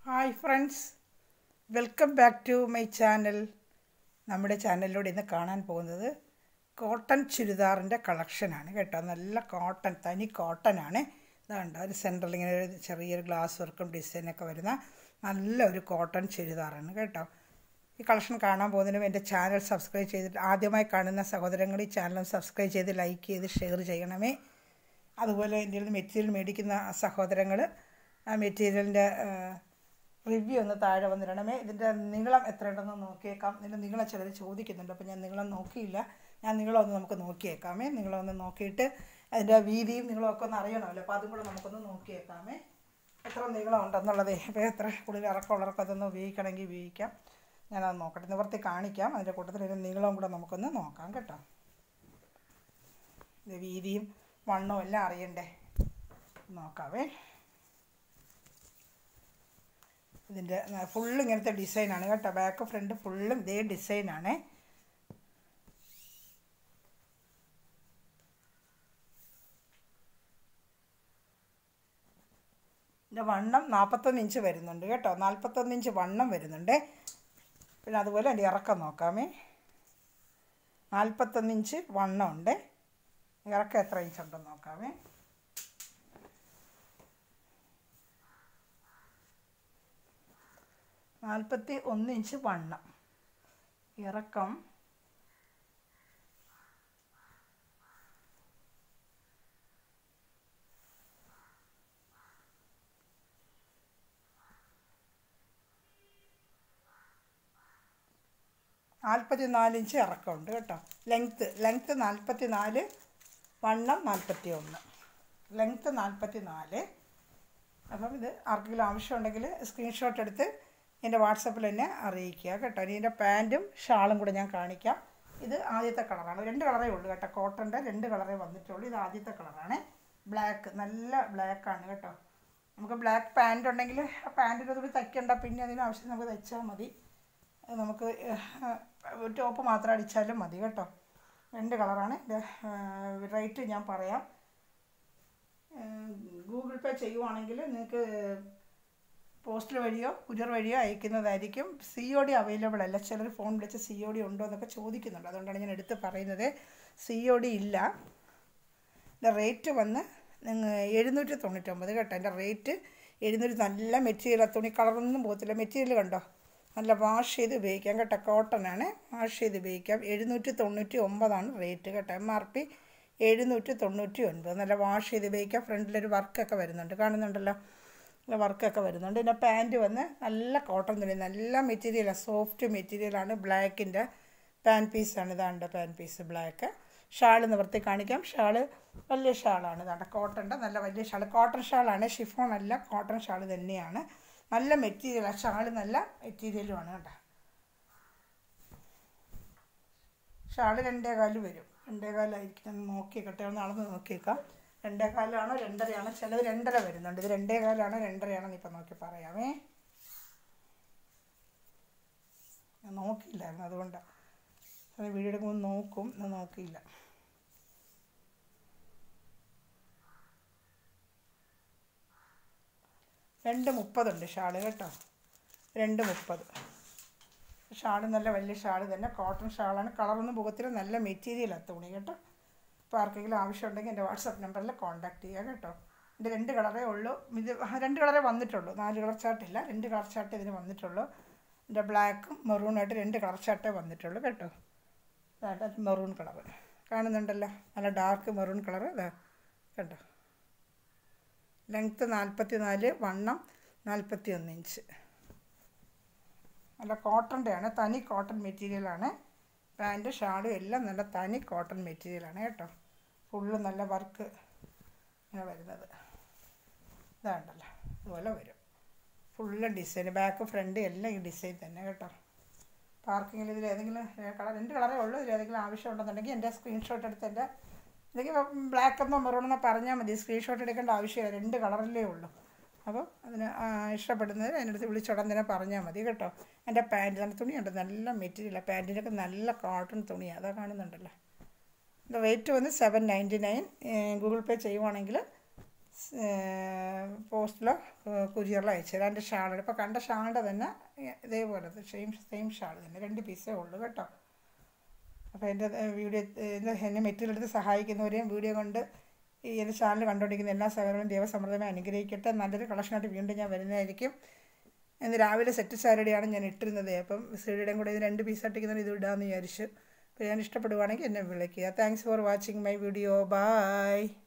hi friends welcome back to my channel നമ്മുടെ ചാനലിലൂടെ ഇന്ന് കാണാൻ പോകുന്നത് കോട്ടൺ ചുരിദാറിൻ്റെ കളക്ഷനാണ് കേട്ടോ നല്ല കോട്ടൺ തനി കോട്ടൺ ആണ് ഇതാണ്ട് ഒരു സെൻറ്ററിൽ ഇങ്ങനെ ഒരു ചെറിയൊരു ഗ്ലാസ് വർക്കും ഡിസൈനൊക്കെ വരുന്ന നല്ലൊരു കോട്ടൺ ചുരിദാറാണ് കേട്ടോ ഈ കളക്ഷൻ കാണാൻ പോകുന്നതിനും എൻ്റെ ചാനൽ സബ്സ്ക്രൈബ് ചെയ്തിട്ട് ആദ്യമായി കാണുന്ന സഹോദരങ്ങൾ ഈ ചാനൽ സബ്സ്ക്രൈബ് ചെയ്ത് ലൈക്ക് ചെയ്ത് ഷെയർ ചെയ്യണമേ അതുപോലെ എൻ്റെ നിന്ന് മെറ്റീരിയൽ മേടിക്കുന്ന സഹോദരങ്ങൾ ആ മെറ്റീരിയലിൻ്റെ റിവ്യൂ ഒന്ന് താഴെ വന്നിടണമേ ഇതിൻ്റെ നീളം എത്ര ഉണ്ടെന്ന് നോക്കിയേക്കാം ഇതിൻ്റെ നീളം ചിലർ ചോദിക്കുന്നുണ്ട് അപ്പോൾ ഞാൻ നീളം നോക്കിയില്ല ഞാൻ നീളം ഒന്ന് നമുക്ക് നോക്കിയേക്കാമേ നീളം ഒന്ന് നോക്കിയിട്ട് അതിൻ്റെ വീതിയും നീളമൊക്കെ ഒന്ന് അറിയണമല്ലോ അപ്പോൾ അതും കൂടെ നമുക്കൊന്ന് നോക്കിയേക്കാമേ എത്ര നീളം ഉണ്ടെന്നുള്ളതേ അപ്പോൾ എത്ര കൂടുതൽ ഇറക്കമുള്ളവർക്ക് അതൊന്ന് ഉപയോഗിക്കണമെങ്കിൽ ഉപയോഗിക്കാം ഞാനത് നോക്കട്ടെ നിവർത്തി കാണിക്കാം അതിൻ്റെ കൂട്ടത്തിൽ ഇതിൻ്റെ നീളവും കൂടെ നമുക്കൊന്ന് നോക്കാം കേട്ടോ ഇത് വീതിയും വണ്ണവും എല്ലാം അറിയണ്ടേ നോക്കാവേ ഇതിൻ്റെ ഫുള്ള് ഇങ്ങനത്തെ ഡിസൈനാണ് കേട്ടോ ബാക്ക് ഫ്രണ്ട് ഫുള്ളും ഇതേ ഡിസൈനാണ് ഇതിൻ്റെ വണ്ണം നാൽപ്പത്തൊന്ന് ഇഞ്ച് വരുന്നുണ്ട് കേട്ടോ നാൽപ്പത്തൊന്ന് ഇഞ്ച് വണ്ണം വരുന്നുണ്ട് പിന്നെ അതുപോലെ അതിൻ്റെ ഇറക്കം നോക്കാമേ നാൽപ്പത്തൊന്ന് ഇഞ്ച് വണ്ണമുണ്ട് ഇറക്കം എത്ര ഇഞ്ച് ഉണ്ടെന്ന് നോക്കാമേ നാൽപ്പത്തി ഒന്ന് ഇഞ്ച് വണ്ണം ഇറക്കം നാൽപ്പത്തി നാല് ഇഞ്ച് ഇറക്കമുണ്ട് കേട്ടോ ലെങ്ത്ത് ലെങ്ത്ത് നാൽപ്പത്തി നാല് വണ്ണം നാൽപ്പത്തി ഒന്ന് ലെങ്ത്ത് നാൽപ്പത്തി നാല് അപ്പം ഇത് ആർക്കെങ്കിലും ആവശ്യമുണ്ടെങ്കിൽ സ്ക്രീൻഷോട്ട് എടുത്ത് എൻ്റെ വാട്സപ്പിൽ എന്നെ അറിയിക്കുക കേട്ടോ ഇനി ഇതിൻ്റെ പാൻറ്റും ഷാളും കൂടെ ഞാൻ കാണിക്കാം ഇത് ആദ്യത്തെ കളറാണ് രണ്ട് കളറേ ഉള്ളൂ കേട്ടോ കോട്ടൻ്റെ രണ്ട് കളറേ വന്നിട്ടുള്ളൂ ഇത് ആദ്യത്തെ കളറാണ് ബ്ലാക്ക് നല്ല ബ്ലാക്കാണ് കേട്ടോ നമുക്ക് ബ്ലാക്ക് പാൻറ് ഉണ്ടെങ്കിൽ ആ പാൻറ്റിൻ്റെ കൂടി തയ്ക്കണ്ട പിന്നെ അതിന് ആവശ്യം നമുക്ക് തയ്ച്ചാൽ മതി നമുക്ക് ടോപ്പ് മാത്രം അടിച്ചാലും മതി കേട്ടോ രണ്ട് കളറാണ് ഇത് റേറ്റ് ഞാൻ പറയാം ഗൂഗിൾ പേ ചെയ്യുവാണെങ്കിൽ നിങ്ങൾക്ക് പോസ്റ്റൽ വഴിയോ കുരിയർ വഴിയോ അയക്കുന്നതായിരിക്കും സി ഒ ഡി അവൈലബിൾ അല്ല ചിലർ ഫോൺ വിളിച്ച് സി ഒ ഡി ഉണ്ടോ എന്നൊക്കെ ചോദിക്കുന്നുണ്ട് അതുകൊണ്ടാണ് ഞാൻ എടുത്ത് പറയുന്നത് സി ഒ ഡി ഇല്ല എൻ്റെ റേറ്റ് വന്ന് നിങ്ങൾ എഴുന്നൂറ്റി തൊണ്ണൂറ്റൊമ്പത് കേട്ടോ എൻ്റെ റേറ്റ് എഴുന്നൂറ്റി നല്ല മെറ്റീരിയൽ തുണി കളറൊന്നും പോകത്തില്ല മെറ്റീരിയൽ കണ്ടോ നല്ല വാഷ് ചെയ്ത് ഉപയോഗിക്കാം കേട്ടോ കോട്ടൺ ആണ് വാഷ് ചെയ്ത് ഉപയോഗിക്കാം എഴുന്നൂറ്റി തൊണ്ണൂറ്റി ഒമ്പതാണ് റേറ്റ് കേട്ടോ എം ആർ പി എഴുന്നൂറ്റി തൊണ്ണൂറ്റി ഒൻപത് നല്ല വാഷ് ചെയ്ത് ഉപയോഗിക്കാം ഫ്രണ്ടിലൊരു വർക്കൊക്കെ വരുന്നുണ്ട് കാണുന്നുണ്ടല്ലോ നല്ല വർക്കൊക്കെ വരുന്നുണ്ട് പിന്നെ പാൻറ്റ് വന്ന് നല്ല കോട്ടൺ തുണി നല്ല മെറ്റീരിയലാണ് സോഫ്റ്റ് മെറ്റീരിയലാണ് ബ്ലാക്കിൻ്റെ പാൻ പീസാണ് ഇതാണ്ട് പാൻ പീസ് ബ്ലാക്ക് ഷാൾ നിവർത്തി കാണിക്കാം ഷാൾ വലിയ ഷാളാണ് ഇതാണ്ട് കോട്ടൻ്റെ നല്ല വലിയ ഷാൾ കോട്ടൺ ഷാളാണ് ഷിഫോൺ അല്ല കോട്ടൺ ഷാൾ തന്നെയാണ് നല്ല മെറ്റീരിയലാണ് ഷാൾ നല്ല മെറ്റീരിയലുമാണ് കേട്ടോ ഷാൾ രണ്ടേ കാല് വരും രണ്ടേ കാലായിരിക്കും ഞാൻ നോക്കിയേക്കട്ടെ ഒന്ന് അളന്ന് നോക്കിയേക്കാം രണ്ടേ കാലാണോ രണ്ടരയാണോ ചിലത് രണ്ടര വരുന്നുണ്ട് ഇത് രണ്ടേ കാലാണോ രണ്ടരയാണോ ഇപ്പം നോക്കി പറയാമേ ഞാൻ നോക്കിയില്ലായിരുന്നു അതുകൊണ്ടാണ് അത് വീഡിയോ എടുക്കുമ്പോൾ നോക്കും ഞാൻ നോക്കിയില്ല രണ്ട് മുപ്പതുണ്ട് ഷാള് കേട്ടോ രണ്ട് മുപ്പത് ഷാള് നല്ല വലിയ ഷാള് തന്നെ കോട്ടൺ ഷാളാണ് കളറൊന്നും പോകത്തില്ല നല്ല മെറ്റീരിയലാണ് തുണി കേട്ടോ അപ്പോൾ ആർക്കെങ്കിലും ആവശ്യമുണ്ടെങ്കിൽ എൻ്റെ വാട്സപ്പ് നമ്പറിൽ കോൺടാക്ട് ചെയ്യുക കേട്ടോ എൻ്റെ രണ്ട് കളറേ ഉള്ളൂ ഇത് രണ്ട് കളറേ വന്നിട്ടുള്ളൂ നാല് കളർ ചാർട്ടില്ല രണ്ട് കളർ ചാർട്ട് ഇതിന് വന്നിട്ടുള്ളൂ എൻ്റെ ബ്ലാക്കും മെറൂണായിട്ട് രണ്ട് കളർ ചാർട്ടേ വന്നിട്ടുള്ളൂ കേട്ടോ അതായത് മെറൂൺ കളർ കാണുന്നുണ്ടല്ലോ നല്ല ഡാർക്ക് മെറൂൺ കളർ ഇതാ കേട്ടോ ലെങ്ത്ത് നാൽപ്പത്തി നാല് വണ്ണം നാൽപ്പത്തി ഒന്ന് ഇഞ്ച് നല്ല കോട്ടൻ്റെ ആണ് തനി കോട്ടൺ മെറ്റീരിയലാണ് പാൻറ്റ് ഷാളും എല്ലാം നല്ല തനി കോട്ടൺ മെറ്റീരിയലാണ് കേട്ടോ ഫുള്ള് നല്ല വർക്ക് ഇങ്ങനെ വരുന്നത് ഇതാണ്ടല്ലോ ഇതുപോലെ വരും ഫുള്ള് ഡിസൈൻ ബാക്ക് ഫ്രണ്ട് എല്ലാം ഈ ഡിസൈൻ തന്നെ കേട്ടോ അപ്പോൾ ആർക്കെങ്കിലും ഇതിൽ ഏതെങ്കിലും കളർ രണ്ട് കളറേ ഉള്ളൂ ഇതിൽ ഏതെങ്കിലും ആവശ്യം ഉണ്ടെന്നുണ്ടെങ്കിൽ എൻ്റെ സ്ക്രീൻഷോട്ട് എടുത്ത് എൻ്റെ എന്തെങ്കിലും ബ്ലാക്ക് എന്നോ മെറൂണെന്നോ പറഞ്ഞാൽ മതി സ്ക്രീൻഷോട്ട് എടുക്കേണ്ട ആവശ്യമില്ല രണ്ട് കളറിലേ ഉള്ളൂ അപ്പോൾ അതിന് ഇഷ്ടപ്പെടുന്നത് അതിനടുത്ത് വിളിച്ചുടൻ തന്നെ പറഞ്ഞാൽ മതി കേട്ടോ എൻ്റെ പാൻറ്റ് നല്ല തുണിയുണ്ട് നല്ല മെറ്റീരിയലാണ് പാൻറ്റിനൊക്കെ നല്ല കോട്ടൺ തുണിയാണ് അതാ കാണുന്നുണ്ടല്ലോ റേറ്റ് വന്ന് seven ninety nine Google pay ചെയ്യുവാണെങ്കിൽ പോസ്റ്റിലോ കുരിയറിലോ അയച്ചു തരാം എൻ്റെ ഷാൾ ഇപ്പോൾ കണ്ട ഷാളിൻ്റെ തന്നെ ഇതേപോലത്തെ സെയിം സെയിം ഷാൾ തന്നെ രണ്ട് പീസേ ഉള്ളൂ കേട്ടോ അപ്പോൾ എൻ്റെ വീഡിയോ എൻ്റെ എന്നെ മെറ്റീരിയൽ എടുത്ത് സഹായിക്കുന്നവരെയും വീഡിയോ കൊണ്ട് ഈ എൻ്റെ ചാനൽ കണ്ടുകൊണ്ടിരിക്കുന്ന എല്ലാ സഹോദരങ്ങളും ദൈവസമൃദ്ധമായി അനുഗ്രഹിക്കട്ടെ നല്ലൊരു കളക്ഷനായിട്ട് വീണ്ടും ഞാൻ വരുന്നതായിരിക്കും ഇന്ന് രാവിലെ സെറ്റ് സാരിയുടെയാണ് ഞാൻ ഇട്ടിരുന്നത് അപ്പം സീഡിയുടെയും കൂടെ ഇത് രണ്ട് പീസായിട്ടിരിക്കുന്നത് ഇത് ഇടാമെന്ന് വിചാരിച്ചു അപ്പോൾ ഞാൻ ഇഷ്ടപ്പെടുവാണെങ്കിൽ എന്നെ വിളിക്കുക thanks for watching my video by